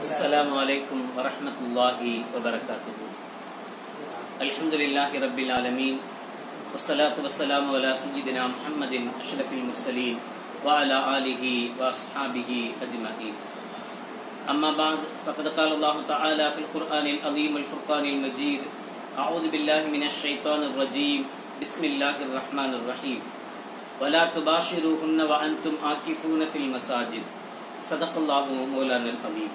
السلام عليكم ورحمة الله وبركاته الحمد لله رب العالمين والصلاة والسلام على سيدنا محمد أشرف المرسلين وعلى آله وأصحابه أجمعين أما بعد فقد قال الله تعالى في القرآن العظيم الفرقان المجيد أعوذ بالله من الشيطان الرجيم بسم الله الرحمن الرحيم ولا تباشروهن وأنتم عاكفون في المساجد صدق الله مولانا العظيم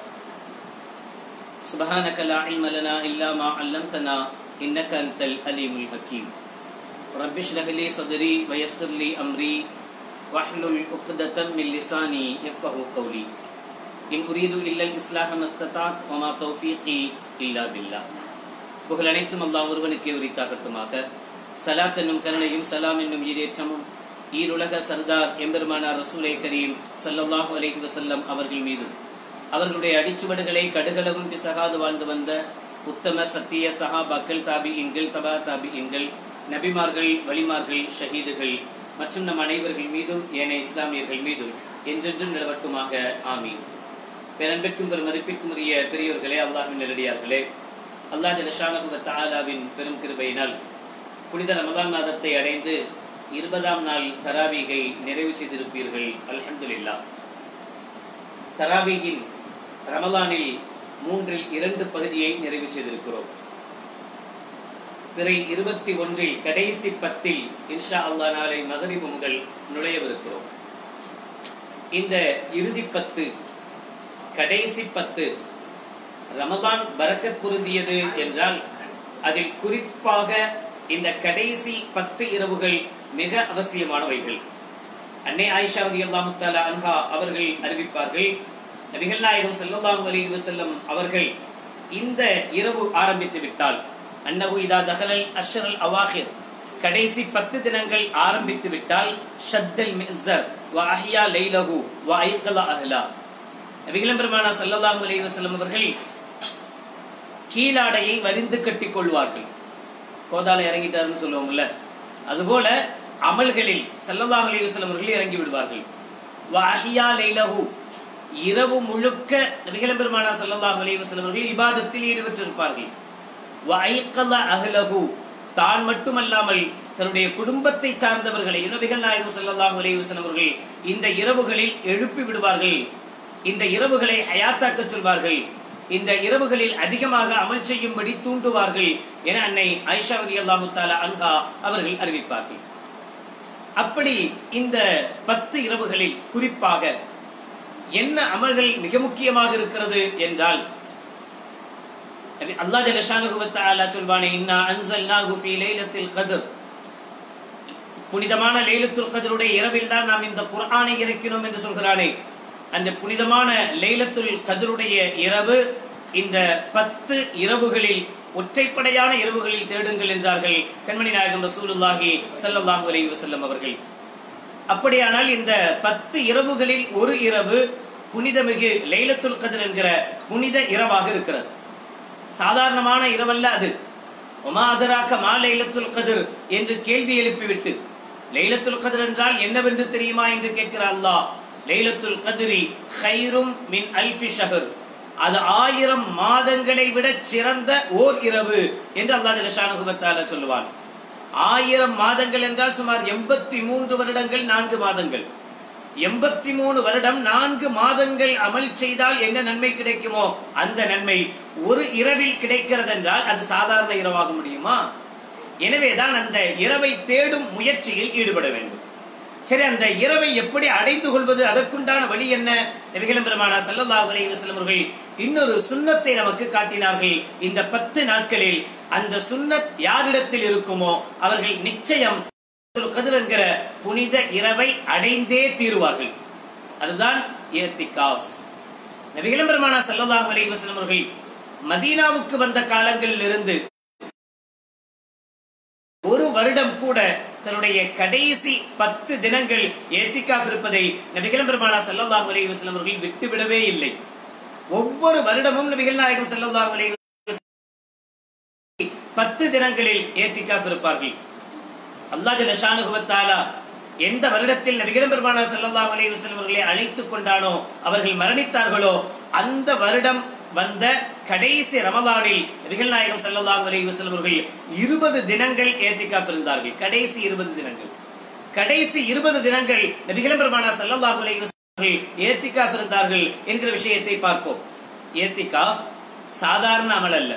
سبحانك لا علم لنا إلا ما علمتنا إنك أنت العليم الحكيم رب اشرح لي صدري ويسر لي أمري واحلل عقدة من لساني يفقه قولي إن أريد إلا الإصلاح ما استطعت وما توفيقي إلا بالله புகழ் அனைத்தும் அல்லாஹ் ஒருவனுக்கே உரித்தாகட்டுமாக சலாத் என்னும் கருணையும் சலாம் என்னும் ஈரேற்றமும் ஈருலக சர்தார் எம்பெருமானார் ரசூலை கரீம் சல்லல்லாஹு அலைஹி வஸல்லம் அவர்கள் மீதும் அவர்களுடைய அடிச்சுவடுகளை கடுகளவும் பிசகாது வாழ்ந்து வந்த உத்தம சத்திய சஹாபாக்கள் தாபியின்கள் தபா தாபியின்கள் நபிமார்கள் வலிமார்கள் ஷஹீதுகள் மற்றும் நம் அனைவர்கள் மீதும் ஏனைய இஸ்லாமியர்கள் மீதும் என்றென்றும் நிலவட்டுமாக ஆமீன் பேரன்பிற்கும் பெரும் மதிப்பிற்கும் உரிய பெரியோர்களே அல்லாஹின் நிலடியார்களே அல்லாஹ் ஜலஷானகுவ தாலாவின் பெரும் கிருபையினால் புனித ரமதான் மாதத்தை அடைந்து இருபதாம் நாள் தராவீகை நிறைவு செய்திருப்பீர்கள் அல்ஹம்துலில்லா தராவீகின் ரமலானில் மூன்றில் இரண்டு பகுதியை நிறைவு செய்திருக்கிறோம் பிறை இருபத்தி ஒன்றில் கடைசி பத்தில் இன்ஷா அல்லா நாளை மகரிபு முதல் நுழையவிருக்கிறோம் இந்த இறுதி பத்து கடைசி பத்து ரமதான் பரக்கத் பொருந்தியது என்றால் அதில் குறிப்பாக இந்த கடைசி பத்து இரவுகள் மிக அவசியமானவைகள் அன்னை ஆயிஷா ரதி அல்லாஹு தாலா அன்ஹா அவர்கள் அறிவிப்பார்கள் நபிகள் நாயகம் ஸல்லல்லாஹு அலைஹி வஸல்லம் அவர்கள் இந்த இரவு ஆரம்பித்து விட்டால் அன்னஹு இதா தஹலல் அஷ்ரல் அவாஹிர் கடைசி பத்து தினங்கள் ஆரம்பித்து விட்டால் ஷத்தல் மிஸ்ஸர் வ அஹ்யா லைலஹு வ ஐகல அஹ்லா நபிகள் பெருமானா ஸல்லல்லாஹு அலைஹி வஸல்லம் அவர்கள் கீழாடையை வரிந்து கட்டிக் கொள்வார்கள் கோதால இறங்கிட்டாருன்னு சொல்லுவாங்கல்ல அதுபோல அமல்களில் சல்லல்லாஹு அலைஹி வஸல்லம் அவர்கள் இறங்கி விடுவார்கள் வஹியா லைலஹு இரவு முழுக்க நபிகள் பெருமானா சல்லல்லாஹு அலைஹி வஸல்லம் அவர்கள் இபாதத்தில் ஈடுபட்டிருப்பார்கள் வஐகல அஹ்லஹு தான் மட்டுமல்லாமல் தன்னுடைய குடும்பத்தை சார்ந்தவர்களை நபிகள் நாயகம் சல்லல்லாஹு அலைஹி வஸல்லம் அவர்கள் இந்த இரவுகளில் எழுப்பி விடுவார்கள் இந்த இரவுகளை ஹயாத்தாக்க சொல்வார்கள் இந்த இரவுகளில் அதிகமாக அமல் செய்யும்படி தூண்டுவார்கள் என அன்னை ஐஷா ரதி அல்லாஹு தாலா அன்ஹா அவர்கள் அறிவிப்பார்கள் அப்படி இந்த பத்து இரவுகளில் குறிப்பாக என்ன அமல்கள் மிக முக்கியமாக இருக்கிறது என்றால் அல்லாஹ் ஜலஷானுஹு வ தஆலா சொல்வானே இன்னா அன்ஸல்நாஹு ஃபீ லைலத்தில் கத்ர் புனிதமான லைலத்துல் கத்ருடைய இரவில் தான் நாம் இந்த குர்ஆனை இறக்கினோம் என்று சொல்கிறானே அந்த புனிதமான லைலத்துல் கதருடைய இரவு இந்த பத்து இரவுகளில் ஒற்றைப்படையான இரவுகளில் தேடுங்கள் என்றார்கள் கண்மணி நாயகம் ரசூலுல்லாஹி ஸல்லல்லாஹு அலைஹி வஸல்லம் அவர்கள் அப்படியானால் இந்த பத்து இரவுகளில் ஒரு இரவு புனிதமிகு லைலத்துல் கதிர் என்கிற புனித இரவாக இருக்கிறது சாதாரணமான இரவல்ல அது ஒமா அதராக்க மா லைலத்துல் கதிர் என்று கேள்வி எழுப்பிவிட்டு லைலத்துல் கதிர் என்றால் என்னவென்று தெரியுமா என்று கேட்கிற அல்லாஹ் லைலத்துல் கதிரி ஹைரும் மின் அல்ஃபி ஷஹர் அது ஆயிரம் மாதங்களை விட சிறந்த ஓர் இரவு என்று அல்லாஹ் ஜலஷானுகுபத்தால சொல்லுவான் ஆயிரம் மாதங்கள் என்றால் சுமார் எண்பத்தி மூன்று வருடங்கள் நான்கு மாதங்கள் எண்பத்தி மூணு வருடம் நான்கு மாதங்கள் அமல் செய்தால் என்ன நன்மை கிடைக்குமோ அந்த நன்மை ஒரு இரவில் கிடைக்கிறது என்றால் அது சாதாரண இரவாக முடியுமா எனவேதான் அந்த இரவை தேடும் முயற்சியில் ஈடுபட வேண்டும் சரி அந்த இரவை எப்படி அடைந்து கொள்வது அதற்குண்டான வழி என்ன நபிகளும் பெருமானா சல்லல்லாஹு அலைஹி வஸல்லம் அவர்கள் இன்னொரு சுன்னத்தை நமக்கு காட்டினார்கள் இந்த பத்து நாட்களில் அந்த சுன்னத் யாரிடத்தில் இருக்குமோ அவர்கள் நிச்சயம் கதிர் என்கிற புனித இரவை அடைந்தே தீருவார்கள் அதுதான் ஏத்திகாஃப் நபிகளும் பெருமானா சல்லல்லாஹு அலைஹி வஸல்லம் அவர்கள் மதீனாவுக்கு வந்த காலங்களில் இருந்து ஒரு வருடம் கூட தன்னுடைய கடைசி பத்து தினங்கள் ஏத்திக்காஃப் இருப்பதை நபிகள் பெருமானா சல்லல்லாஹு அலைஹி வஸல்லம் அவர்கள் விட்டுவிடவே இல்லை ஒவ்வொரு வருடமும் நபிகள் நாயகம் சல்லல்லாஹு அலைஹி பத்து தினங்களில் ஏத்திக்காஃப் இருப்பார்கள் அல்லாஹ் ஜல்லஷானுஹு வ தஆலா எந்த வருடத்தில் நபிகள் பெருமானார் ஸல்லல்லாஹு அலைஹி வஸல்லம் அவர்களை அழைத்துக் கொண்டானோ அவர்கள் மரணித்தார்களோ அந்த வருடம் வந்த கடைசி ரமலானில் நபிகள் நாயகம் ஸல்லல்லாஹு அலைஹி வஸல்லம் அவர்கள் இருபது தினங்கள் ஏத்திகாஃப் இருந்தார்கள் கடைசி இருபது தினங்கள் கடைசி இருபது தினங்கள் நபிகள் பெருமானார் ஸல்லல்லாஹு அலைஹி வஸல்லம் அவர்கள் ஏத்திகாஃப் இருந்தார்கள் என்கிற விஷயத்தை பார்ப்போம் ஏத்திகாஃப் சாதாரண அமல் அல்ல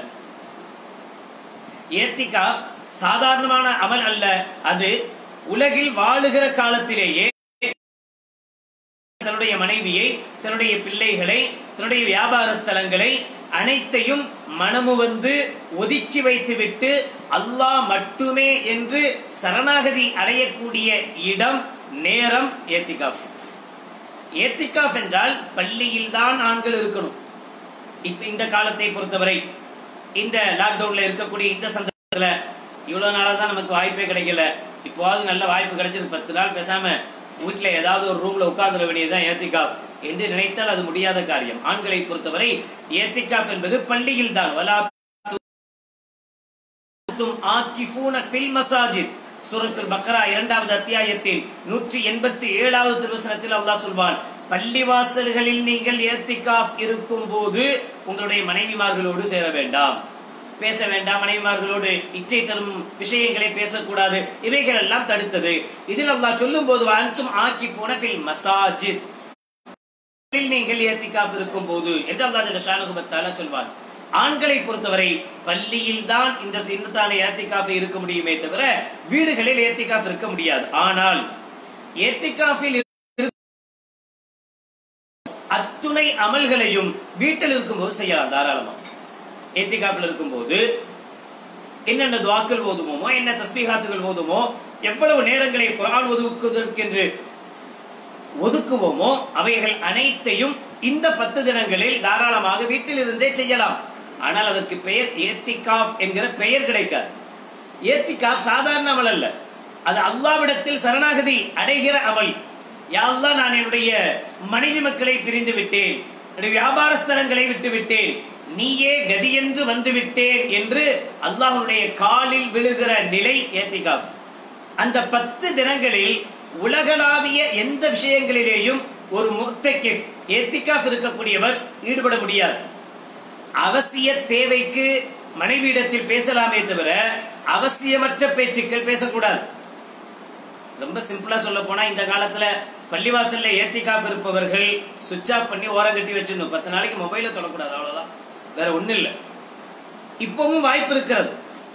ஏத்திகாஃப் சாதாரணமான அமல் அல்ல அது உலகில் வாழுகிற காலத்திலேயே தன்னுடைய மனைவியை தன்னுடைய பிள்ளைகளை தன்னுடைய வியாபார ஸ்தலங்களை அனைத்தையும் மனமு வந்து ஒதுக்கி வைத்துவிட்டு அல்லாஹ் மட்டுமே என்று சரணாகதி அடையக்கூடிய இடம் நேரம் ஏத்திகாஃப் ஏத்திகாஃப் என்றால் பள்ளியில் தான் ஆண்கள் இருக்கணும் இப்ப இந்த காலத்தை பொறுத்தவரை இந்த லாக்டவுன்ல இருக்கக்கூடிய இந்த சந்தர்ப்பத்துல இவ்வளவு நாளா தான் நமக்கு வாய்ப்பே கிடைக்கல இப்போவாவது நல்ல வாய்ப்பு கிடைச்சிருக்கு பத்து நாள் பேசாம வீட்டுல ஏதாவது ஒரு ரூம்ல உட்கார்ந்துட வேண்டியதுதான் ஏத்திகாஃப் என்று நினைத்தால் அது முடியாத காரியம் ஆண்களை பொறுத்தவரை ஏத்திகாஃப் என்பது பள்ளியில் தான் வலா தும் ஆக்கிஃபூன ஃபில் மசாஜித் சூரத்துல் பக்ரா இரண்டாவது அத்தியாயத்தில் நூற்றி எண்பத்தி ஏழாவது திருவசனத்தில் அல்லாஹ் சொல்வான் பள்ளிவாசல்களில் நீங்கள் ஏத்திகாஃப் இருக்கும் போது உங்களுடைய மனைவிமார்களோடு சேர வேண்டாம் பேச வேண்டாம் மனைவிமார்களோடு இச்சை தரும் விஷயங்களை பேசக்கூடாது இவைகள் எல்லாம் தடுத்தது இதில் அல்லாஹ் சொல்லும் போது அன்தும் ஆக்கிஃபூன ஃபில் மசாஜித் நீங்கள் ஏத்திகாஃப் இருக்கும் போது என்று அல்லாஹ் ஜல்ல ஷானுஹு வ தஆலா சொல்வான் ஆண்களை பொறுத்தவரை பள்ளியில் தான் இந்த சின்னத்தான ஏத்திகாஃப் இருக்க முடியுமே தவிர வீடுகளில் ஏத்திகாஃப் இருக்க முடியாது ஆனால் ஏத்திகாஃபில் அத்துணை அமல்களையும் வீட்டில் இருக்கும்போது செய்யலாம் தாராளமா ஏத்திகாஃபில் இருக்கும்போது என்னென்ன துவாக்கள் ஓதுமோமோ என்ன தஸ்பீகாத்துகள் ஓதுமோ எவ்வளவு நேரங்களை குரான் ஒதுக்குவதற்கென்று ஒதுக்குவோமோ அவைகள் அனைத்தையும் இந்த பத்து தினங்களில் தாராளமாக வீட்டில் இருந்தே செய்யலாம் ஆனால் அதற்கு பெயர் ஏத்திகாஃப் என்கிற பெயர் கிடைக்காது ஏத்திகாஃப் சாதாரண அமல் அல்ல அது அல்லாவிடத்தில் சரணாகதி அடைகிற அமல் யாழ்லா நான் என்னுடைய மனைவி மக்களை பிரிந்து விட்டேன் என்னுடைய வியாபார ஸ்தலங்களை விட்டு விட்டேன் நீயே கதியென்று வந்து விட்டேன் என்று அல்லாஹ்வுடைய காலில் விழுகிற நிலை ஏத்திகாஃப் அந்த பத்து தினங்களில் உலகளாவிய எந்த விஷயங்களிலேயும் ஒரு முத்தக்கிஃப் ஏத்திகாஃப் இருக்கக்கூடியவர் ஈடுபட முடியாது அவசிய தேவைக்கு மனைவியிடத்தில் பேசலாமே தவிர அவசியமற்ற பேச்சுக்கள் பேசக்கூடாது ரொம்ப சிம்பிளா சொல்ல போனா இந்த காலத்துல பள்ளிவாசல்ல ஏத்திகாஃப் இருப்பவர்கள் சுவிட்ச் ஆஃப் பண்ணி ஓரம் கட்டி வச்சிடணும் பத்து நாளைக்கு மொபைல தொடக்கூடாது அவ்வளவுதான் வேற ஒண்ணு இல்ல இப்பவும் வாய்ப்பு இருக்கிறது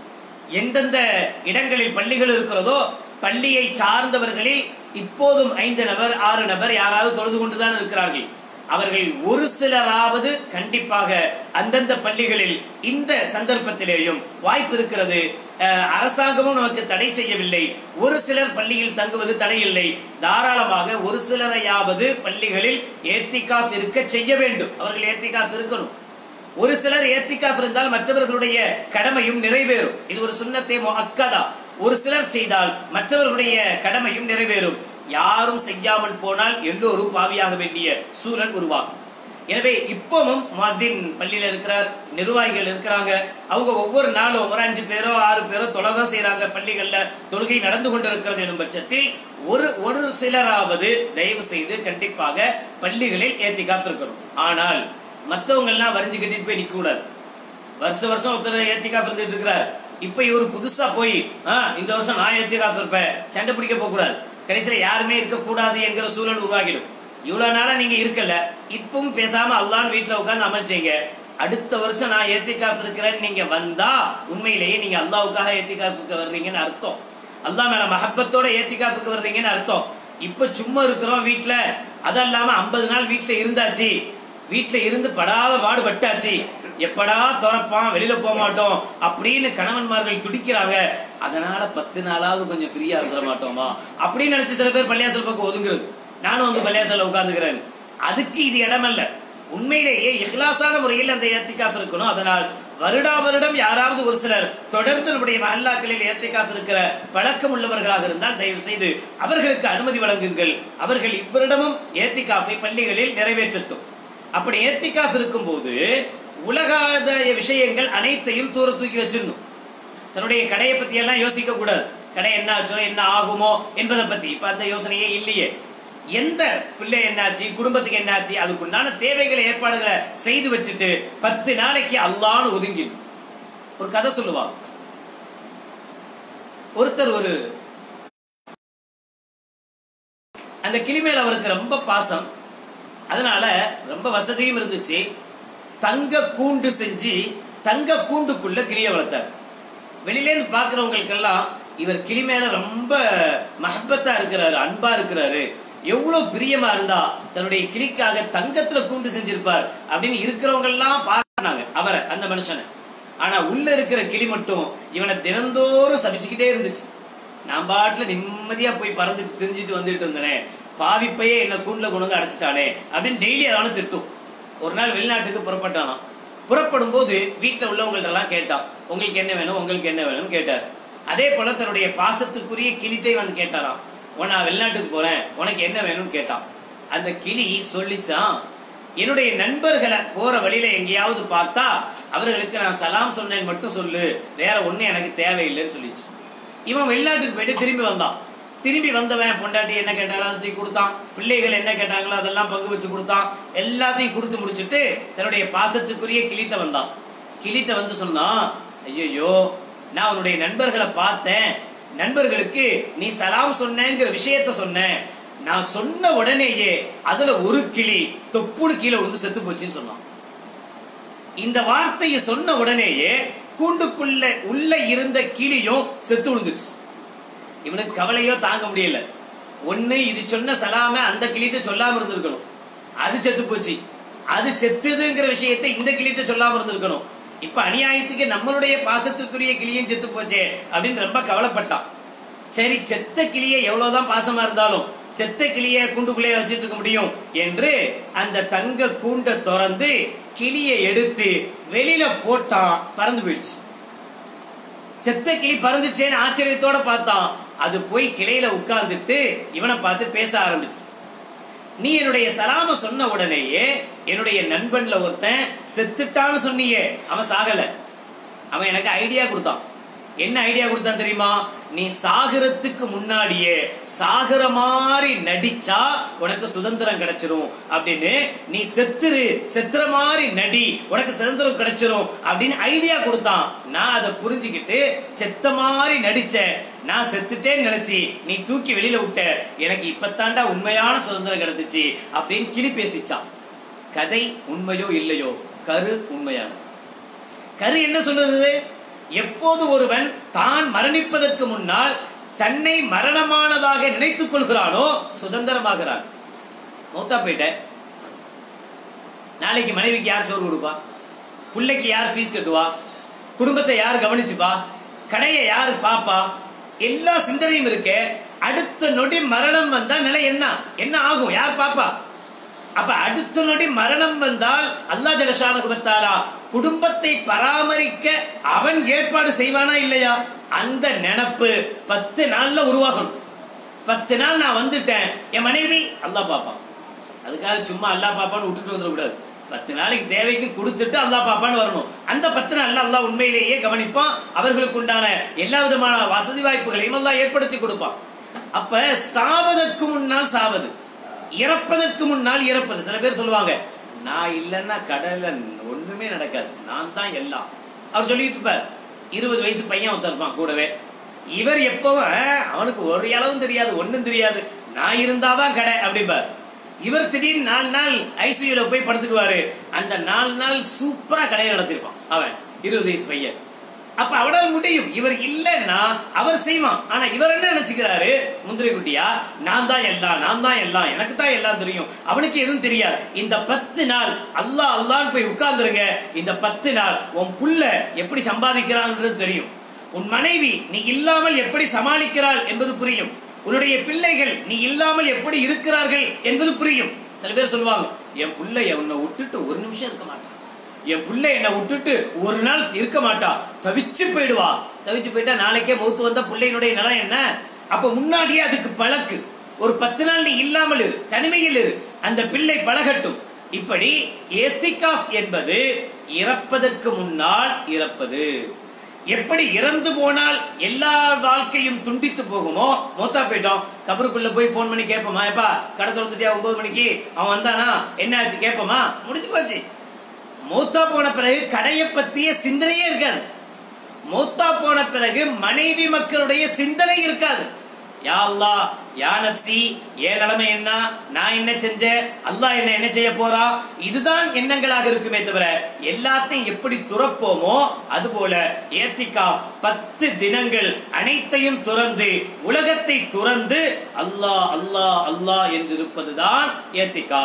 எந்தெந்த இடங்களில் பள்ளிகள் இருக்கிறதோ பள்ளியை சார்ந்தவர்களில் இப்போதும் ஐந்து நபர் ஆறு நபர் யாராவது தொழுது கொண்டுதான் இருக்கிறார்கள் அவர்கள் ஒரு சிலராவது கண்டிப்பாக அந்தந்த பள்ளிகளில் இந்த சந்தர்ப்பத்திலேயும் வாய்ப்பு இருக்கிறது அஹ், அரசாங்கமும் நமக்கு தடை செய்யவில்லை ஒரு சிலர் பள்ளியில் தங்குவது தடை இல்லை தாராளமாக ஒரு சிலரையாவது பள்ளிகளில் ஏத்திகாஃப் இருக்க செய்ய வேண்டும் அவர்கள் ஏத்திகாஃப் இருக்கணும் ஒரு சிலர் ஏத்திகாஃப் இருந்தால் மற்றவர்களுடைய கடமையும் நிறைவேறும் இது ஒரு சுண்ணத்தை அக்கதா ஒரு சிலர் செய்தால் மற்றவர்களுடைய கடமையும் நிறைவேறும் யாரும் செய்யாமல் போனால் எல்லோரும் பாவியாக வேண்டிய சூழல் உருவாகும் எனவே இப்பவும் மதின் பள்ளியில இருக்கிறார் நிர்வாகிகள் இருக்கிறாங்க அவங்க ஒவ்வொரு நாளும் ஒரு அஞ்சு பேரோ ஆறு பேரோ தொலைதான் செய்யறாங்க பள்ளிகள்ல தொழுகை நடந்து கொண்டிருக்கிறது எனும் பட்சத்தில் ஒரு ஒரு சிலராவது தயவு செய்து கண்டிப்பாக பள்ளிகளில் ஏத்திகாஃப் இருக்கணும் ஆனால் மத்தவங்க எல்லாம் வரைஞ்சு கட்டிட்டு போய் நிக்க கூடாது வருஷ வருஷம் ஒருத்தர் ஏத்திகாஃப் இருந்துட்டு இருக்கிறார் இப்ப இவர் புதுசா போய் ஆ, இந்த வருஷம் நான் ஏத்திகாஃப் இருப்பேன் சண்டை பிடிக்க போக கூடாது கடைசியில யாருமே இருக்கக்கூடாது என்கிற சூழல் உருவாகிடும் இவ்வளவு நாளா நீங்க இருக்கல இப்பவும் பேசாம அல்லான்னு வீட்டுல உட்கார்ந்து அமல் செய்யுங்க அடுத்த வருஷம் நான் ஏத்திகாஃப் இருக்கிறேன்னு நீங்க வந்தா உண்மையிலேயே நீங்க அல்லாவுக்காக ஏத்திகாஃபுக்கு வர்றீங்கன்னு அர்த்தம் அல்லாஹ் மேல மஹப்பத்தோட ஏத்திகாஃபுக்கு வர்றீங்கன்னு அர்த்தம் இப்ப சும்மா இருக்கிறோம் வீட்டுல அதல்லாம ஐம்பது நாள் வீட்டுல இருந்தாச்சு வீட்டுல இருந்து படாத பாடு பட்டாச்சு எப்படா திறப்பான் வெளியில போக மாட்டோம் அப்படின்னு கணவன்மார்கள் துடிக்கிறாங்க அதனால பத்து நாளாவது கொஞ்சம் ஃப்ரீயா இருந்துட மாட்டோமா அப்படின்னு நினைச்சு சில பேர் பள்ளியாசல் பக்கம் ஒதுங்குறது நானும் வந்து பள்ளியாசல்ல உட்கார்ந்துக்கிறேன் அதுக்கு இது இடமல்ல உண்மையிலேயே இஹ்லாசான முறையில் அந்த ஏத்திகாஃப் இருக்கணும் அதனால் வருடா வருடம் யாராவது ஒரு சிலர் தொடர்ந்து நம்முடைய மஹல்லாக்களில் ஏத்திகாஃப் இருக்கிற பழக்கம் உள்ளவர்களாக இருந்தால் தயவு செய்து அவர்களுக்கு அனுமதி வழங்குங்கள் அவர்கள் இவ்வரிடமும் ஏத்திகாஃபை பள்ளிகளில் நிறைவேற்றட்டும் அப்படி ஏத்திகாஃப் இருக்கும்போது உலகாதாய விஷயங்கள் அனைத்தையும் தூர தூக்கி வச்சிடணும் தன்னுடைய கடையை பத்தி எல்லாம் யோசிக்க கூடாது கடை என்ன ஆச்சோ என்ன ஆகுமோ என்பதை பத்தி இப்ப அந்த யோசனையே இல்லையே எந்த பிள்ளை என்னாச்சு குடும்பத்துக்கு என்னாச்சு அதுக்குண்டான தேவைகளை ஏற்பாடுகளை செய்து வச்சுட்டு பத்து நாளைக்கு அல்லான்னு ஒதுங்கி ஒரு கதை சொல்லுவாங்க ஒருத்தர் ஒரு அந்த கிளி மேல அவருக்கு ரொம்ப பாசம் அதனால ரொம்ப வசதியும் இருந்துச்சு தங்க கூண்டு செஞ்சு தங்க கூண்டுக்குள்ள கிளிய வளர்த்தார் வெளியில இருந்து பாக்குறவங்களுக்கெல்லாம் இவர் கிளி மேல ரொம்ப மஹப்பத்தா இருக்கிறாரு அன்பா இருக்கிறாரு எவ்வளவு பிரியமா இருந்தா தன்னுடைய கிளிக்காக தங்கத்துல கூண்டு செஞ்சிருப்பார் அப்படின்னு இருக்கிறவங்க எல்லாம் பாராட்டினாங்க அவரை அந்த மனுஷனை ஆனா உள்ள இருக்கிற கிளி மட்டும் இவனை தினந்தோறும் சபிச்சுக்கிட்டே இருந்துச்சு நான் பாட்டுல நிம்மதியா போய் பறந்து திரிஞ்சிட்டு வந்துட்டு இருந்தேனே பாவிப்பையே என்ன கூண்டுல கொண்டு வந்து அடைச்சிட்டானே அப்படின்னு டெய்லி அதான திட்டும் ஒரு நாள் வெளிநாட்டுக்கு புறப்பட்டானாம் புறப்படும் போது வீட்டுல உள்ளவங்கள்ட்ட எல்லாம் கேட்டான் உங்களுக்கு என்ன வேணும் உங்களுக்கு என்ன வேணும்னு கேட்டார் அதே போல தன்னுடைய பாசத்துக்குரிய கிளிட்டை வந்து கேட்டாராம் உன் நான் வெளிநாட்டுக்கு போறேன் உனக்கு என்ன வேணும்னு கேட்டான் அந்த கிளி சொல்லிச்சான் என்னுடைய நண்பர்களை போற வழியில எங்கேயாவது பார்த்தா அவர்களுக்கு நான் சலாம் சொன்னேன் மட்டும் சொல்லு வேற ஒண்ணு எனக்கு தேவையில்லைன்னு சொல்லிச்சு இவன் வெளிநாட்டுக்கு போயிட்டு திரும்பி வந்தான் திரும்பி வந்தவன் பொண்டாட்டி என்ன கேட்டாலும் அதை தூக்கி கொடுத்தான் பிள்ளைகள் என்ன கேட்டாங்களோ அதெல்லாம் பங்கு வச்சு கொடுத்தான் எல்லாத்தையும் கொடுத்து முடிச்சுட்டு தன்னுடைய பாசத்துக்குரிய கிளிட்ட வந்தான் கிளிட்ட வந்து சொன்னான் ஐயோ நான் உன்னுடைய நண்பர்களை பார்த்தேன் நண்பர்களுக்கு நீ சலாம் சொன்னேங்கிற விஷயத்த சொன்னேன் நான் சொன்ன உடனேயே அதுல ஒரு கிளி தொப்புடு கீழே விழுந்து செத்து போச்சுன்னு சொன்னான் இந்த வார்த்தையை சொன்ன உடனேயே கூண்டுக்குள்ள உள்ள இருந்த கிளியும் செத்து விழுந்துச்சு இவனுக்கு கவலையோ தாங்க முடியல ஒண்ணு இது சொன்ன சலாம அந்த கிளிட்ட சொல்லாம இருந்திருக்கணும் அது செத்து போச்சு அது செத்துதுங்கிற விஷயத்தை இந்த கிளிட்ட சொல்லாம இருந்திருக்கணும் இப்ப அநியாயத்துக்கு நம்மளுடைய பாசத்துக்குரிய கிளியும் செத்து போச்சே அப்படின்னு ரொம்ப கவலைப்பட்டான் சரி செத்த கிளியை எவ்வளவுதான் பாசமா இருந்தாலும் செத்த கிளிய கூண்டுக்குள்ளே வச்சிட்டு இருக்க முடியும் என்று அந்த தங்க கூண்டை திறந்து கிளியை எடுத்து வெளியில போட்டான் பறந்து போயிடுச்சு செத்த கிளி பறந்துச்சேன்னு ஆச்சரியத்தோட பார்த்தான் அது போய் கிளையில உட்கார்ந்துட்டு இவனை பார்த்து பேச ஆரம்பிச்சு நீ என்னுடைய சலாம சொன்ன உடனேயே என்னுடைய நண்பன்ல ஒருத்தன் செத்துட்டான்னு சொன்னியே அவன் சாகல அவன் எனக்கு ஐடியா கொடுத்தான் என்ன ஐடியா கொடுத்தான் தெரியுமா நீ சாகரத்துக்கு முன்னாடியே சாகர மாதிரி நடிச்சா உனக்கு சுதந்திரம் கிடைச்சிரும் அப்படின்னு நீ செத்துரு செத்துற மாதிரி நடி உனக்கு சுதந்திரம் கிடைச்சிரும் அப்படின்னு ஐடியா கொடுத்தான் நான் அதை புரிஞ்சுக்கிட்டு செத்த மாதிரி நடிச்சேன் நான் செத்துட்டேன்னு நினைச்சு நீ தூக்கி வெளியில விட்ட எனக்கு இப்பத்தாண்டா உண்மையான சுதந்திரம் கிடைச்சிச்சு அப்படின்னு கிளி பேசிச்சான் கதை உண்மையோ இல்லையோ கரு உண்மையானது கரு என்ன சொல்லுது எப்போது ஒருவன் தான் மரணிப்பதற்கு முன்னால் தன்னை மரணமானதாக நினைத்துக் கொள்கிறானோ சுதந்திரமாகிறான் மௌத்தா போயிட்ட நாளைக்கு மனைவிக்கு யார் சோறு கொடுப்பா பிள்ளைக்கு யார் ஃபீஸ் கட்டுவா குடும்பத்தை யார் கவனிச்சுப்பா கடையை யார் பாப்பா எல்லா சிந்தனையும் இருக்கு அடுத்த நொடி மரணம் வந்தா நிலை என்ன என்ன ஆகும் யார் பாப்பா அப்ப அடுத்த நொடி மரணம் வந்தால் அல்லா ஜலசானுகுபத்தாலா குடும்பத்தை பராமரிக்க அவன் ஏற்பாடு செய்வானா இல்லையா அந்த நினப்பு பத்து நாள்ல உருவாகணும் பத்து நாள் நான் வந்துட்டேன் என் மனைவி அல்லா பாப்பான் அதுக்காக சும்மா அல்லா பாப்பான்னு விட்டுட்டு வந்துடக்கூடாது பத்து நாளைக்கு தேவைக்கு கொடுத்துட்டு அல்லா பாப்பான்னு வரணும் அந்த பத்து நாள்ல அல்லா உண்மையிலேயே கவனிப்பான் அவர்களுக்கு உண்டான எல்லா விதமான வசதி வாய்ப்புகளையும் அல்லா ஏற்படுத்தி கொடுப்பான் அப்ப சாவதற்கு முன்னால் சாவது இறப்பதற்கு முன்னால் இறப்பது சில பேர் சொல்லுவாங்க நான் இல்லைன்னா கடல்ல ஒண்ணுமே நடக்காது நான் தான் எல்லாம் அவர் சொல்லிட்டு இருப்பார் இருபது வயசு பையன் ஒருத்தர் இருப்பான் கூடவே இவர் எப்பவும் அவனுக்கு ஒரு அளவும் தெரியாது ஒண்ணும் தெரியாது நான் இருந்தாதான் கடை அப்படிம்பார் இவர் திடீர்னு நாலு நாள் ஐசியூல போய் படுத்துக்குவாரு அந்த நாலு நாள் சூப்பரா கடையை நடத்திருப்பான் அவன் இருபது வயசு பையன் அப்ப அவனால் முடியும் இவர் இல்லைன்னா அவர் செய்வான் ஆனா இவர் என்ன நினைச்சுக்கிறாரு முந்திரி குட்டியா நான் தான் எல்லாம் நான் தான் எல்லாம் எனக்கு தான் எல்லாம் தெரியும் அவனுக்கு எதுவும் தெரியாது இந்த பத்து நாள் அல்லாஹ் அல்லான்னு போய் உட்கார்ந்துருங்க இந்த பத்து நாள் உன் புள்ள எப்படி சம்பாதிக்கிறான்ன்றது தெரியும் உன் மனைவி நீ இல்லாமல் எப்படி சமாளிக்கிறாள் என்பது புரியும் உன்னுடைய பிள்ளைகள் நீ இல்லாமல் எப்படி இருக்கிறார்கள் என்பது புரியும் சில பேர் சொல்லுவாங்க என் பிள்ளை உன்னை விட்டுட்டு ஒரு நிமிஷம் இருக்க மாட்டான் என் பிள்ளை என்னை விட்டுட்டு ஒரு நாள் இருக்க மாட்டா தவிச்சு போயிடுவா தவிச்சு போயிட்டா நாளைக்கே மௌத்து வந்த பிள்ளையினுடைய நிலம் என்ன அப்ப முன்னாடியே அதுக்கு பழக்கு ஒரு பத்து நாள் நீ இல்லாமல் இரு தனிமையில் இரு அந்த பிள்ளை பழகட்டும் இப்படி ஏத்திகாஃப் என்பது இறப்பதற்கு முன்னால் இறப்பது எப்படி இறந்து போனால் எல்லா வாழ்க்கையும் துண்டித்து போகுமோ மூத்தா போயிட்டோம் கபருக்குள்ள போய் ஃபோன் பண்ணி கேட்போமா எப்பா கடை திறந்துட்டியா ஒன்பது மணிக்கு அவன் வந்தானா என்ன ஆச்சு கேட்போமா முடிஞ்சு போச்சு மூத்தா போன பிறகு கடையை பத்திய சிந்தனையே இருக்காது மூத்தா போன பிறகு மனைவி மக்களுடைய சிந்தனை இருக்காது யா அல்லாஹ் யா நப்சி ஏன் நிலைமை என்ன நான் என்ன செஞ்சேன் அல்லாஹ் என்ன என்ன செய்ய போறா இதுதான் எண்ணங்களாக இருக்குமே தவிர எல்லாத்தையும் எப்படி துறப்போமோ அதுபோல ஏத்திகா பத்து தினங்கள் அனைத்தையும் துறந்து உலகத்தை துறந்து அல்லாஹ் அல்லாஹ் அல்லாஹ் என்று இருப்பதுதான் ஏத்திகா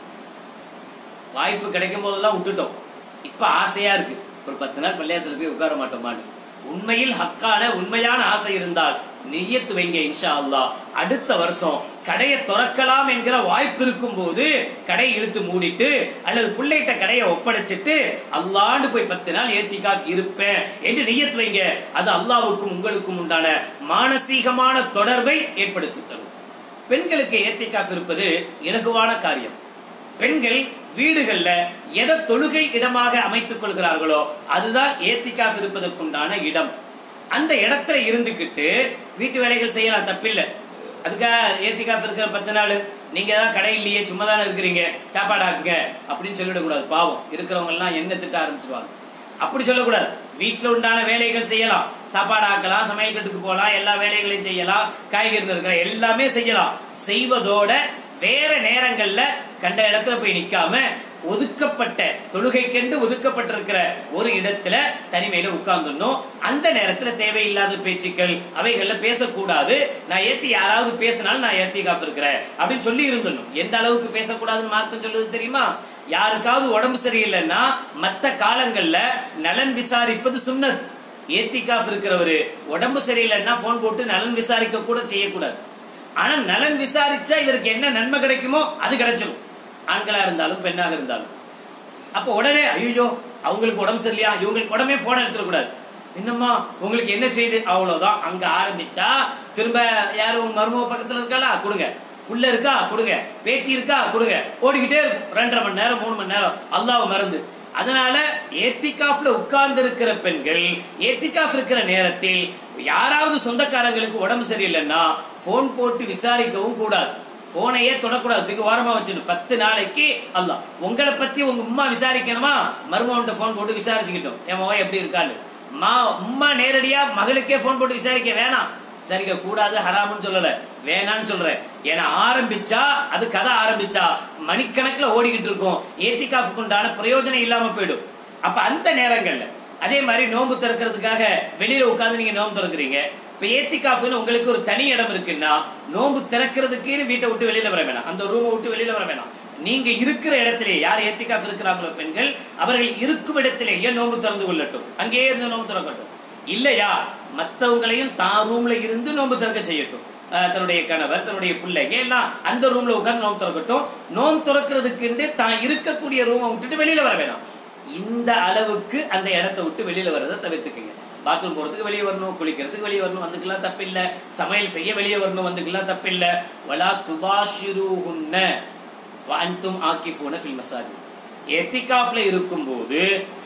வாய்ப்பு கிடைக்கும் போதெல்லாம் விட்டுட்டோம் இப்ப ஆசையா இருக்கு ஒரு பத்து நாள் பள்ளியாசல போய் உட்கார மாட்டோமான்னு உண்மையில் ஹக்கான உண்மையான ஆசை இருந்தால் நியத்து வைங்க இன்ஷா அல்லாஹ் அடுத்த வருஷம் கடையை திறக்கலாம் என்கிற வாய்ப்பு இருக்கும் போது கடை இழுத்து மூடிட்டு அல்லது பிள்ளைகிட்ட கடையை ஒப்படைச்சிட்டு அல்லாண்டு போய் பத்து நாள் ஏத்திக்கா இருப்பேன் என்று நியத்து வைங்க அது அல்லாவுக்கும் உங்களுக்கும் உண்டான மானசீகமான தொடர்பை ஏற்படுத்தி தரும் பெண்களுக்கு ஏத்திக்காப் இருப்பது இலகுவான காரியம் பெண்கள் வீடுகள்ல எதை தொழுகை இடமாக அமைத்துக் கொள்கிறார்களோ அதுதான் ஏத்திக்காக இருப்பதற்குண்டான இடம் அந்த இடத்துல இருந்துகிட்டு வீட்டு வேலைகள் செய்யலாம் தப்பில்லை அதுக்காக ஏத்திக்காப்பு இருக்கிற பத்து நாள் நீங்க தான் கடை இல்லையே சும்மா தானே இருக்கிறீங்க சாப்பாடு ஆக்குங்க அப்படின்னு சொல்லிடக்கூடாது பாவம் இருக்கிறவங்க எல்லாம் என்ன திட்ட ஆரம்பிச்சிருவாங்க அப்படி சொல்லக்கூடாது வீட்டுல உண்டான வேலைகள் செய்யலாம் சாப்பாடு ஆக்கலாம் சமையல் கட்டுக்கு போகலாம் எல்லா வேலைகளையும் செய்யலாம் காய்கறி இருக்கிற எல்லாமே செய்யலாம் செய்வதோட வேற நேரங்கள்ல கண்ட இடத்துல போய் நிக்காம ஒதுக்கப்பட்ட தொழுகைக்கென்று ஒதுக்கப்பட்டிருக்கிற ஒரு இடத்துல தனிமையில உட்கார்ந்துடணும் அந்த நேரத்துல தேவையில்லாத பேச்சுக்கள் அவைகள்ல பேசக்கூடாது நான் ஏத்தி யாராவது பேசினாலும் நான் ஏத்தி இருக்கிறேன் அப்படின்னு சொல்லி இருந்துடணும் எந்த அளவுக்கு பேசக்கூடாதுன்னு மார்க்கம் சொல்லுது தெரியுமா யாருக்காவது உடம்பு சரியில்லைன்னா மத்த காலங்கள்ல நலன் விசாரிப்பது சுன்னத் ஏத்திகாஃப் இருக்கிறவரு உடம்பு சரியில்லைன்னா போன் போட்டு நலன் விசாரிக்க கூட செய்யக்கூடாது ஆனா நலன் விசாரிச்சா இவருக்கு என்ன நன்மை கிடைக்குமோ அது கிடைச்சிடும் ஆண்களா இருந்தாலும் பெண்ணாக இருந்தாலும் அப்ப உடனே ஐயோ அவங்களுக்கு உடம்பு சரியில்லையா இவங்களுக்கு உடனே போன எடுத்துடக்கூடாது என்னம்மா உங்களுக்கு என்ன செய்து அவ்வளவுதான் அங்க ஆரம்பிச்சா திரும்ப யாரும் உங்க மருமக பக்கத்துல இருக்காளா கொடுங்க புள்ள இருக்கா கொடுங்க பேத்தி இருக்கா கொடுங்க ஓடிக்கிட்டே இருக்கும் ரெண்டரை மணி நேரம் மூணு மணி நேரம் அல்லாஹ் மறந்து அதனால ஏத்திகாஃப்ல உட்கார்ந்து இருக்கிற பெண்கள் ஏத்திகாஃப் இருக்கிற நேரத்தில் யாராவது சொந்தக்காரங்களுக்கு உடம்பு சரியில்லைன்னா போன் போட்டு விசாரிக்கவும் கூடாது போனையே தொடக்கூடாது தூக்கி ஓரமா வச்சிடணும் பத்து நாளைக்கு அல்ல உங்களை பத்தி உங்க உம்மா விசாரிக்கணுமா மருமகன்ட்ட போன் போட்டு விசாரிச்சுக்கிட்டோம் என் மகன் எப்படி இருக்கான்னு மா உம்மா நேரடியா மகளுக்கே போன் போட்டு விசாரிக்க வேணாம் விசாரிக்க கூடாது ஹராம்னு சொல்லல வேணான்னு சொல்றேன் ஏன்னா ஆரம்பிச்சா அது கதை ஆரம்பிச்சா மணிக்கணக்குல ஓடிக்கிட்டு இருக்கும் ஏத்திகாஃபுக்கு உண்டான பிரயோஜனம் இல்லாம போயிடும் அப்ப அந்த நேரங்கள்ல அதே மாதிரி நோன்பு திறக்கிறதுக்காக வெளியில உட்கார்ந்து நீங்க நோன்பு திறக்கிறீங்க இப்ப ஏத்திகாஃப்னு உங்களுக்கு ஒரு தனி இடம் இருக்குன்னா நோன்பு திறக்கிறதுக்குன்னு வீட்டை விட்டு வெளியில வர வேணாம் அந்த ரூமை விட்டு வெளியில வர வேணாம் நீங்க இருக்கிற இடத்திலே யார் ஏத்திகாஃப் இருக்கிறாங்களோ பெண்கள் அவர்கள் இருக்கும் இடத்திலேயே நோன்பு திறந்து கொள்ளட்டும் அங்கேயே இருந்து நோன்பு திறக்கட்டும் இல்லையா மத்தவங்களையும் தான் ரூம்ல இருந்து நோன்பு திறக்க செய்யட்டும் அஹ் தன்னுடைய கணவர் தன்னுடைய பிள்ளைங்க எல்லாம் அந்த ரூம்ல உட்கார்ந்து நோம்பு திறக்கட்டும் நோம்பு திறக்கிறதுக்குண்டு தான் இருக்கக்கூடிய ரூமை விட்டுட்டு வெளியில வர வேணாம் இந்த அளவுக்கு அந்த இடத்தை விட்டு வெளியில வர்றதை தவிர்த்துக்குங்க பாத்ரூம் போறதுக்கு வெளியே வரணும் குளிக்கிறதுக்கு வெளியே வரணும் வந்துக்கலாம் தப்பில்ல சமையல் செய்ய வெளியே வரணும் வந்துக்கலாம் தப்பில்ல வலா துபாஷிருஹுன்ன வாந்தும் ஆக்கிஃபூன ஃபில் மசாஜித் எத்திகாஃப்ல இருக்கும்போது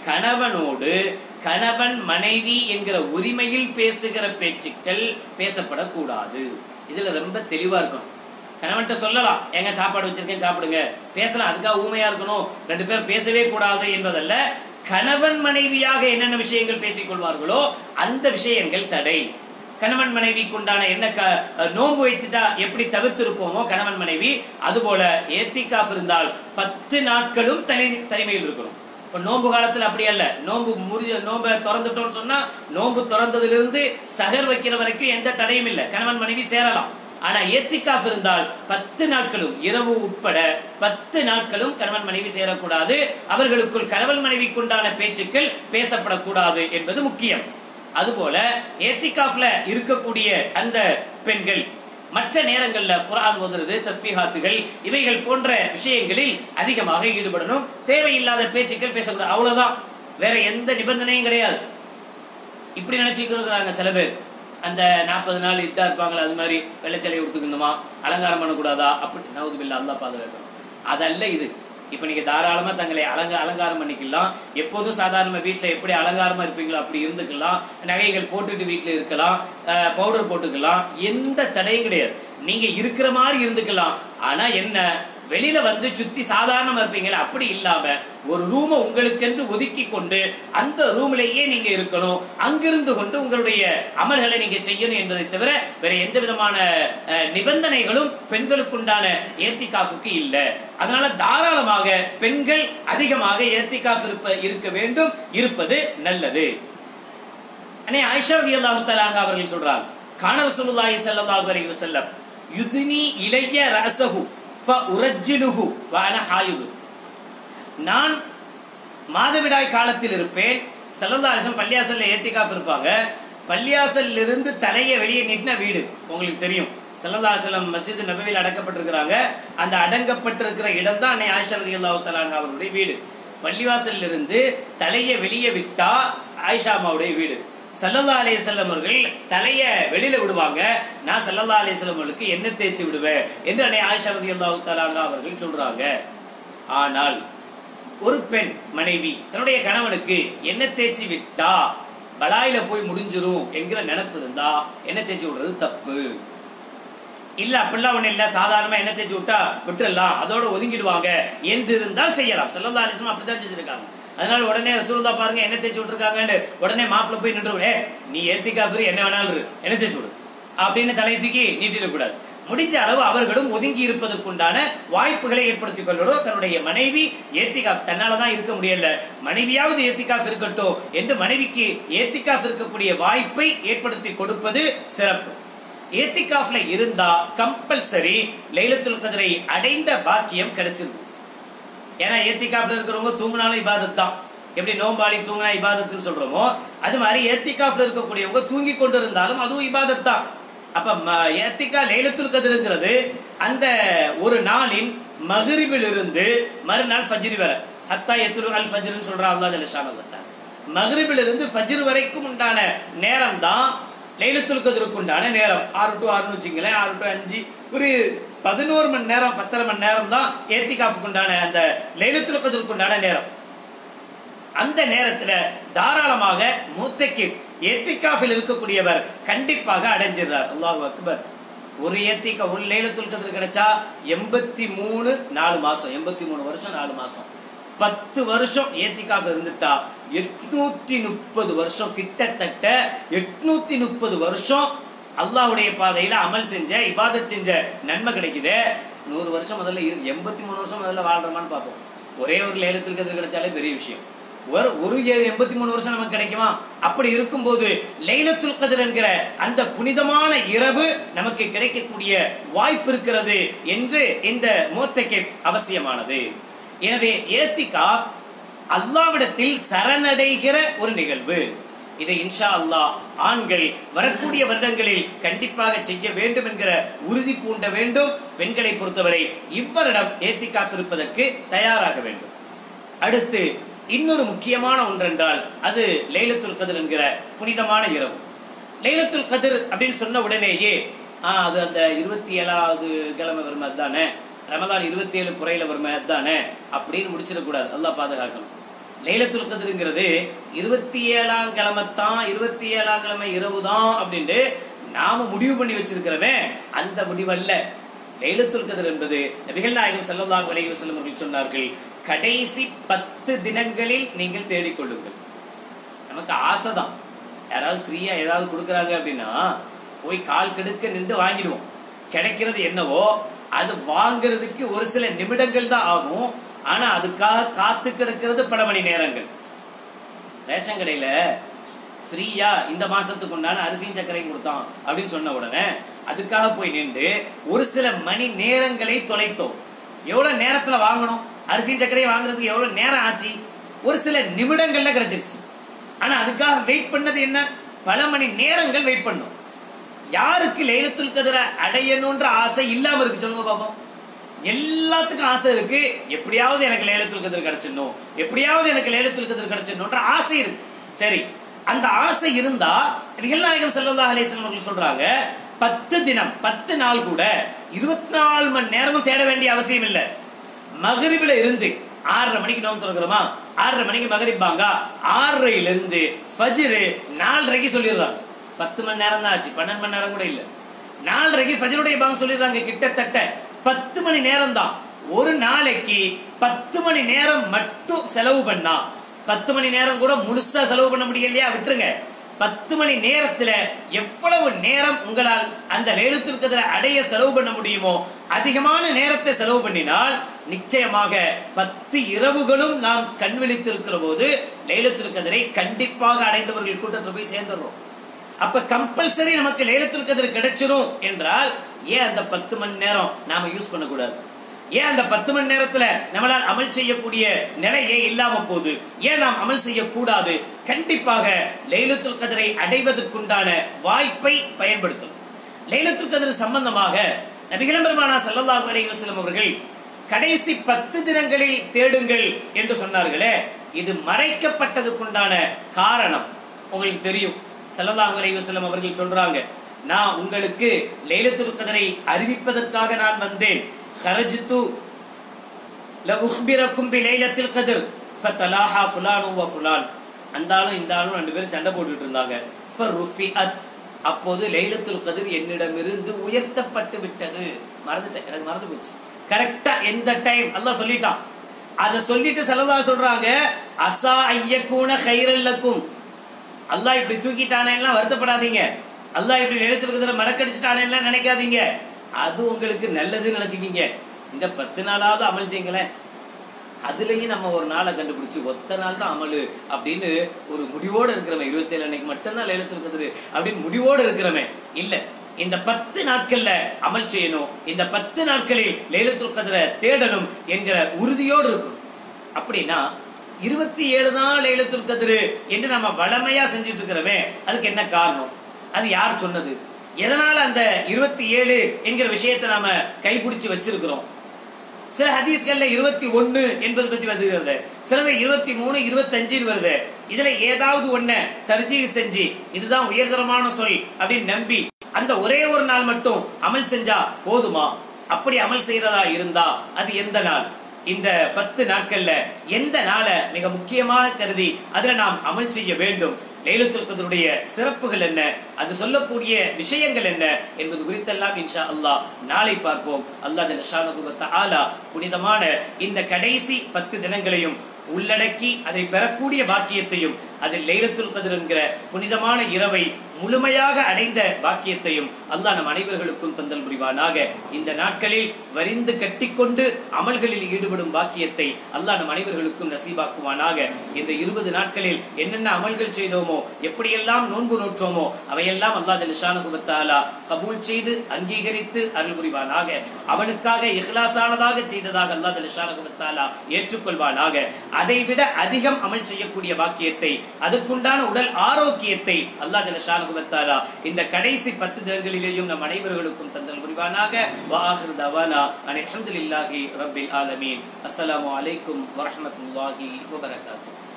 கணவனோடு கணவன் மனைவி என்கிற உரிமையில் பேசுகிற பேச்சுக்கள் பேசப்படக்கூடாது இதுல ரொம்ப தெளிவா இருக்கணும் கணவன்கிட்ட சொல்லலாம் எங்க சாப்பாடு வச்சிருக்கேன் சாப்பிடுங்க பேசலாம் அதுக்காக ஊமையா இருக்கணும் ரெண்டு பேரும் பேசவே கூடாது என்பதல்ல கணவன் மனைவியாக என்னென்ன விஷயங்கள் பேசிக் கொள்வார்களோ அந்த விஷயங்கள் தடை கணவன் மனைவிக்கு உண்டான என்ன க- நோன்பு வைத்துட்டா எப்படி தவிர்த்திருப்போமோ கணவன் மனைவி அதுபோல ஏத்திக்காஃப் இருந்தால் பத்து நாட்களும் தனி தனிமையில் இருக்கணும் இப்ப நோன்பு காலத்துல அப்படி அல்ல நோன்பு முறி நோன்பை திறந்துட்டோம்னு சொன்னா நோன்பு திறந்ததிலிருந்து சகர் வைக்கிற வரைக்கும் எந்த தடையும் இல்லை கணவன் மனைவி சேரலாம் ஆனா ஏத்திக்காஃப் இருந்தால் பத்து நாட்களும் இரவு உட்பட பத்து நாட்களும் கணவன் மனைவி சேரக்கூடாது அவர்களுக்குள் கணவன் மனைவிக்குண்டான பேச்சுக்கள் பேசப்படக்கூடாது என்பது முக்கியம் அதுபோல ஏத்திகாஃப்ல இருக்கக்கூடிய அந்த பெண்கள் மற்ற நேரங்கள்ல குர்ஆன் ஓதுறது தஸ்பீஹாத்துகள் இவைகள் போன்ற விஷயங்களில் அதிகமாக ஈடுபடணும் தேவையில்லாத பேச்சுக்கள் பேசக்கூடாது அவ்வளவுதான் வேற எந்த நிபந்தனையும் கிடையாது இப்படி நினைச்சுக்கிறாங்க சில பேர் அந்த நாற்பது நாள் இதா இருப்பாங்களா அது மாதிரி வெள்ளச்சலை கொடுத்துக்கணுமா அலங்காரம் பண்ணக்கூடாதா அப்படி நவுது பில்லா அல்லா பாதுகாக்கணும் அதல்ல இது இப்ப நீங்க தாராளமா தங்களை அலங்க அலங்காரம் பண்ணிக்கலாம் எப்போதும் சாதாரண வீட்டுல எப்படி அலங்காரமா இருப்பீங்களோ அப்படி இருந்துக்கலாம் நகைகள் போட்டுட்டு வீட்டுல இருக்கலாம் பவுடர் போட்டுக்கலாம் எந்த தடையும் கிடையாது நீங்க இருக்கிற மாதிரி இருந்துக்கலாம் ஆனா என்ன வெளியில வந்து சுத்தி சாதாரணமா இருப்பீங்களா அப்படி இல்லாம ஒரு ரூமை உங்களுக்கென்று ஒதுக்கி கொண்டு அந்த ரூம்லயே நீங்க இருக்கணும் அங்கிருந்து கொண்டு உங்களுடைய அமல்களை நீங்க செய்யணும் என்பதை தவிர வேற எந்த விதமான அஹ், நிபந்தனைகளும் பெண்களுக்குண்டான ஏத்திகாஃபுக்கு இல்லை அதனால தாராளமாக பெண்கள் அதிகமாக ஏத்திகாஃப் இருப்ப இருக்க வேண்டும் இருப்பது நல்லது அண்ணே ஆயிஷா ரலியல்லாஹு தஆலா அவர்கள் சொல்றாங்க கான ரசூலுல்லாஹி ஸல்லல்லாஹு அலைஹி வஸல்லம் யுத்னி இலைய ரஸஹு ஃப உரஜ்ஜிலுஹு வ அன ஹாயுது நான் மாதவிடாய் காலத்தில் இருப்பேன் ஸல்லல்லாஹு அலைஹி வஸல்லம் பள்ளியாசல்ல ஏத்திகாஃப் இருப்பாங்க பள்ளியாசல்ல இருந்து தலையை வெளியே நின்ன வீடு உங்களுக்கு தெரியும் ஸல்லல்லாஹு அலைஹி வஸல்லம் மஸ்ஜித் நபவியில் அடக்கப்பட்டிருக்கிறாங்க அந்த அடங்கப்பட்டிருக்கிற இடம் தான் அன்னை ஆயிஷா ரலியல்லாஹு தஆலா அவர்களுடைய வீடு பள்ளிவாசல்ல இருந்து தலையை வெளியே விட்டா ஆயிஷா அம்மாவுடைய வீடு சல்லல்லா அலிசல்லம் அவர்கள் தலைய வெளியில விடுவாங்க நான் சல்லல்லா அலிசல்லம் அவர்களுக்கு எண்ணெய் தேய்ச்சி விடுவேன் என்று அன்னை ஆயிஷா ரலியல்லாஹு தஆலா அவர்கள் சொல்றாங்க ஆனால் ஒரு பெண் மனைவி தன்னுடைய கணவனுக்கு எண்ணெய் தேய்ச்சி விட்டா பலாயில போய் முடிஞ்சிரும் என்கிற நினைப்பு இருந்தா எண்ணெய் தேய்ச்சி விடுறது தப்பு இல்ல அப்படிலாம் ஒண்ணு இல்ல சாதாரணமா எண்ணெய் தேய்ச்சி விட்டா விட்டுறலாம் அதோட ஒதுங்கிடுவாங்க என்று இருந்தால் செய்யலாம் சல்லல்லா அலிஸ்லாம் அப்படித்தான் செஞ்சிருக்காங்க அதனால உடனே ரசூலுல்லா பாருங்க எண்ணெய் தேய்ச்சி விட்டுருக்காங்கன்னு உடனே மாப்பிள்ள போய் நின்று "ஏய், நீ ஏத்திக்கா ஃப்ரீ என்ன வேணாலும் இரு, எண்ணெய் தேய்ச்சி விடு அப்படின்னு தலையை தூக்கி நீட்டிடக்கூடாது முடிஞ்ச அளவு அவர்களும் ஒதுங்கி இருப்பதற்குண்டான வாய்ப்புகளை ஏற்படுத்திக் கொள்வதோ தன்னுடைய மனைவி ஏத்திகாஃப் தன்னாலதான் இருக்க முடியல மனைவியாவது ஏத்திகாஃப் இருக்கட்டும் என்று மனைவிக்கு ஏத்திகாஃப் இருக்கக்கூடிய வாய்ப்பை ஏற்படுத்தி கொடுப்பது சிறப்பு ஏத்திகாஃப்ல இருந்தா கம்பல்சரி லைலத்துல் கதிரை அடைந்த பாக்கியம் கிடைச்சிருது ஏன்னா ஏத்திகாஃப்ல இருக்கிறவங்க தூங்கினாலும் இபாதத் தான் எப்படி நோம்பாளி தூங்கினா இபாதத்துன்னு சொல்றோமோ அது மாதிரி ஏத்திகாஃப்ல இருக்கக்கூடியவங்க தூங்கி கொண்டு இருந்தாலும் அதுவும் இபாதத் தான் அப்ப ம- ஏத்திகா லைலத்துல் கதிருங்கிறது அந்த ஒரு நாளின் மகிரிபில் இருந்து மறுநாள் ஃபஜ்ரி வரை ஹத்தா எத்துரு அல் ஃபஜ்ருன்னு சொல்றா அல்லாஹ் ஜல்லஷானு மகிரிபில் இருந்து ஃபஜ்ர் வரைக்கும் உண்டான நேரம் தான் லைலத்துல் கதிருக்கு உண்டான நேரம் ஆறு டு ஆறுன்னு வச்சுங்களேன் ஆறு டு அஞ்சு ஒரு பதினோரு மணி நேரம் பத்தரை மணி நேரம் தான் ஏத்திகாஃபுக்கு உண்டான அந்த லைலத்துல் கதிருக்கு உண்டான நேரம் அந்த நேரத்துல தாராளமாக மூத்தக்கி ஏத்திகாஃபில் இருக்கக்கூடியவர் கண்டிப்பாக அடைஞ்சிடுறார் அல்லாஹ் அக்பர் ஒரு ஏத்திகா ஒரு லைலத்துல் கதிர் கிடைச்சா எண்பத்தி மூணு நாலு மாசம் எண்பத்தி மூணு வருஷம் நாலு மாசம் பத்து வருஷம் ஏத்திகாஃப் இருந்துட்டா எட்நூத்தி முப்பது வருஷம் கிட்டத்தட்ட எட்நூத்தி முப்பது வருஷம் அல்லாஹ்வுடைய பாதையில அமல் செஞ்ச இபாதத் செஞ்ச நன்மை கிடைக்குதே நூறு வருஷம் முதல்ல எண்பத்தி மூணு வருஷம் முதல்ல வாழ்றோமான்னு பார்ப்போம் ஒரே ஒரு லேலத்தில் கதிர் கிடைச்சாலே பெரிய விஷயம் ஒரு ஒரு எண்பத்தி மூணு வருஷம் நமக்கு கிடைக்குமா அப்படி இருக்கும்போது லைலத்துல் கதிர் என்கிற அந்த புனிதமான இரவு நமக்கு கிடைக்கக்கூடிய வாய்ப்பு இருக்கிறது என்று இந்த மூத்தகேஃப் அவசியமானது எனவே ஏத்திகா அல்லாவிடத்தில் சரணடைகிற ஒரு நிகழ்வு இதை இன்ஷா அல்லாஹ் ஆண்கள் வரக்கூடிய வருடங்களில் கண்டிப்பாக செய்ய வேண்டும் என்கிற உறுதி பூண்ட வேண்டும் பெண்களை பொறுத்தவரை இவ்வரிடம் ஏத்திகாஃப் இருப்பதற்கு தயாராக வேண்டும் அடுத்து இன்னொரு முக்கியமான ஒன்றென்றால் அது லைலத்துல் கதிர் என்கிற புனிதமான இரவு லைலத்துல் கதிர் அப்படின்னு சொன்ன உடனேயே ஆ, அது அந்த இருபத்தி ஏழாவது கிழமை வருமே அதுதானே ரமதான் இருபத்தி ஏழு புறையில வருமே அதுதானே அப்படின்னு முடிச்சிடக்கூடாது அல்லாஹ் பாதுகாக்கணும் லைலத்துல் கதிருங்கிறது இருபத்தி ஏழாம் கிழமை தான் இருபத்தி ஏழாம் கிழமை இரவு தான் அப்படின்ட்டு நாம முடிவு பண்ணி வச்சிருக்கிறோமே அந்த முடிவல்ல லைலத்துல் கதிர் என்பது நபிகள் நாயகம் ஸல்லல்லாஹு அலைஹி வஸல்லம் அவர்கள் சொன்னார்கள் கடைசி பத்து தினங்களில் நீங்கள் தேடிக்கொள்ளுங்கள் நமக்கு ஆசைதான் யாராவது ஃப்ரீயா ஏதாவது கொடுக்குறாங்க அப்படின்னா போய் கால் கெடுக்க நின்று வாங்கிடுவோம் கிடைக்கிறது என்னவோ அது வாங்குறதுக்கு ஒரு சில நிமிடங்கள் தான் ஆகும் ஆனா அதுக்காக காத்து கிடக்கிறது பல மணி நேரங்கள் ரேஷன் கடையில ஃப்ரீயா இந்த மாசத்துக்கு உண்டான அரிசியும் சர்க்கரையும் கொடுத்தான் அப்படின்னு சொன்ன உடனே அதுக்காக போய் நின்று ஒரு சில மணி நேரங்களை தொலைத்தோம் எவ்வளவு நேரத்துல வாங்கணும் அரிசியும் சர்க்கரையும் வாங்குறதுக்கு எவ்வளவு நேரம் ஆச்சு ஒரு சில நிமிடங்கள்ல கிடைச்சிருச்சு ஆனா அதுக்காக வெயிட் பண்ணது என்ன பல மணி நேரங்கள் வெயிட் பண்ணோம் யாருக்கு லைலத்துல் கதிர அடையணும்ன்ற ஆசை இல்லாம இருக்கு சொல்லுங்க பாப்போம் எல்லாத்துக்கும் ஆசை இருக்கு எப்படியாவது எனக்கு லைலத்துல் கதிர் கிடைச்சிடணும் எப்படியாவது எனக்கு லைலத்துல் கதிர் கிடைச்சிடணும்ன்ற ஆசை இருக்கு சரி அந்த ஆசை இருந்தா நபிகள் நாயகம் ஸல்லல்லாஹு அலைஹி வஸல்லம் அவர்கள் சொல்றாங்க பத்து தினம் பத்து நாள் கூட இருபத்தி நாலு மணி நேரமும் தேட வேண்டிய அவசியம் இல்லை மகரிபில இருந்து ஆறரை மணிக்கு நோம்பு திறக்கிறோமா ஆறரை மணிக்கு மகரிப்பாங்க ஆறரையில இருந்து ஃபஜ்ரு நாலரைக்கு சொல்லிடுறாங்க பத்து மணி நேரம் தான் ஆச்சு பன்னெண்டு மணி நேரம் கூட இல்ல நாலரைக்கு ஃபஜ்ருடைய பாங்க சொல்லிடுறாங்க கிட்டத்தட்ட பத்து மணி நேரம் தான் ஒரு நாளைக்கு பத்து மணி நேரம் மட்டும் செலவு பண்ணா பத்து மணி நேரம் கூட முழுசா செலவு பண்ண முடியலையா விட்டுருங்க பத்து மணி நேரத்துல எவ்வளவு நேரம் உங்களால் அந்த லேலுத்திற்கதிர அடைய செலவு பண்ண முடியுமோ அதிகமான நேரத்தை செலவு பண்ணினால் நிச்சயமாக பத்து இரவுகளும் நாம் கண் விழித்திருக்கிற போது லேலத்திற்கதிரை கண்டிப்பாக அடைந்தவர்கள் கூட்டத்தில் போய் சேர்ந்துடுறோம் அப்ப கம்பல்சரி நமக்கு லேலத்துல் கதிர் கிடைச்சிரும் என்றால் ஏன் அந்த பத்து மணி நேரம் நாம யூஸ் பண்ணக்கூடாது ஏன் அந்த பத்து மணி நேரத்துல நம்மளால் அமல் செய்யக்கூடிய நிலையே இல்லாம போகுது ஏன் நாம் அமல் செய்யக்கூடாது கண்டிப்பாக லைலத்துல் கதிரை அடைவதற்குண்டான வாய்ப்பை பயன்படுத்தணும் லைலத்துல் கதிர் சம்பந்தமாக நபிகள் பெருமானா ஸல்லல்லாஹு அலைஹி வஸல்லம் அவர்கள் கடைசி பத்து தினங்களில் தேடுங்கள் என்று சொன்னார்களே இது மறைக்கப்பட்டதுக்குண்டான காரணம் உங்களுக்கு தெரியும் ஸல்லல்லாஹு அலைஹி வஸல்லம் அவர்கள் சொல்றாங்க நான் உங்களுக்கு லைலத்துல் கதரை அறிவிப்பதற்காக நான் வந்தேன் خرجت لأخبركم بليلة القدر فتلاها فلان وفلان அந்த ஆளும் இந்த ஆளும் ரெண்டு பேரும் சண்டை போட்டுட்டு இருந்தாங்க ஃபருஃபிஅத் அப்போது லைலத்துல் கதிர் என்னிடமிருந்து உயர்த்தப்பட்டு விட்டது மறந்துட்டேன் எனக்கு மறந்து போச்சு கரெக்டா எந்த டைம் அல்லாஹ் சொல்லிட்டான் அத சொல்லிட்டு செலவா சொல்றாங்க அசா ஐயக்கூன கைரல்லக்கும் அல்லாஹ் இப்படி தூக்கிட்டானே எல்லாம் வருத்தப்படாதீங்க அல்லாஹ் இப்படி எழுத்துருக்குதுல மறக்கடிச்சிட்டானே எல்லாம் நினைக்காதீங்க அது உங்களுக்கு நல்லதுன்னு நினைச்சுக்கீங்க இந்த பத்து நாளாவது அமல் செய்யுங்களேன் அதுலயும் நம்ம ஒரு நாளை கண்டுபிடிச்சு ஒத்த நாள் தான் அமலு அப்படின்னு ஒரு முடிவோடு இருக்கிறவன் இருபத்தி ஏழு அன்னைக்கு மட்டும்தான் எழுத்துருக்குது அப்படின்னு முடிவோடு இருக்கிறவன் இல்ல இந்த பத்து நாட்கள்ல அமல் செய்யணும் இந்த பத்து நாட்களில் லேலத்துல் கதிர தேடணும் என்கிற உறுதியோடு இருக்கணும் அப்படின்னா இருபத்தி ஏழு தான் லேலத்துல் கதிரு என்று நம்ம வளமையா செஞ்சுட்டு இருக்கிறோமே அதுக்கு என்ன காரணம் அது யார் சொன்னது எதனால அந்த இருபத்தி ஏழு என்கிற விஷயத்தை நாம கைப்பிடிச்சு வச்சிருக்கிறோம் சில ஹதீஸ்கள்ல இருபத்தி ஒன்னு என்பது பத்தி வருகிறது சிலது இருபத்தி மூணு இருபத்தஞ்சுன்னு வருது இதுல ஏதாவது ஒண்ண தர்ஜீ செஞ்சு இதுதான் உயர்தரமான சொல் அப்படின்னு நம்பி அந்த ஒரே ஒரு நாள் மட்டும் அமல் செஞ்சா போதுமா அப்படி அமல் செய்யறதா இருந்தா அது எந்த நாள் இந்த பத்து நாட்கள்ல எந்த நாளை மிக முக்கியமாக கருதி அதுல நாம் அமல் செய்ய வேண்டும் லைலத்துல் கதருடைய சிறப்புகள் என்ன அது சொல்லக்கூடிய விஷயங்கள் என்ன என்பது குறித்தெல்லாம் இன்ஷா அல்லாஹ் நாளை பார்ப்போம் அல்லாஹ் ஜல்லஷானஹு தஆலா புனிதமான இந்த கடைசி பத்து தினங்களையும் உள்ளடக்கி அதை பெறக்கூடிய பாக்கியத்தையும் அதில் லைலத்துல் கதிர் என்கிற புனிதமான இரவை முழுமையாக அடைந்த பாக்கியத்தையும் அல்லாஹ் நம் அனைவர்களுக்கும் தந்தல் புரிவானாக இந்த நாட்களில் வரிந்து கட்டிக்கொண்டு அமல்களில் ஈடுபடும் பாக்கியத்தை அல்லாஹ் நம் அனைவர்களுக்கும் நசீபாக்குவானாக இந்த இருபது நாட்களில் என்னென்ன அமல்கள் செய்தோமோ எப்படியெல்லாம் நோன்பு நோற்றோமோ அவையெல்லாம் அல்லாஹ் ஜலிஷானுகுபத்தாலா கபூல் செய்து அங்கீகரித்து அருள் புரிவானாக அவனுக்காக இஹ்லாசானதாக செய்ததாக அல்லாஹ் ஜலிஷானுகுபத்தாலா ஏற்றுக்கொள்வானாக அதைவிட அதிகம் அமல் செய்யக்கூடிய பாக்கியத்தை அதுக்குண்டான உடல் ஆரோக்கியத்தை அல்லாஹ் ஜலஷானுகுவத்தாலா இந்த கடைசி பத்து தினங்களிலேயும் நம் அனைவர்களுக்கும் தந்தல் புரிவானாக வாஹிர் தவானா அனில் அல்ஹம்துலில்லாஹி ரப்பில் ஆலமீன் அஸ்ஸலாமு அலைக்கும் வரஹ்மத்துல்லாஹி வபரகாத்துஹு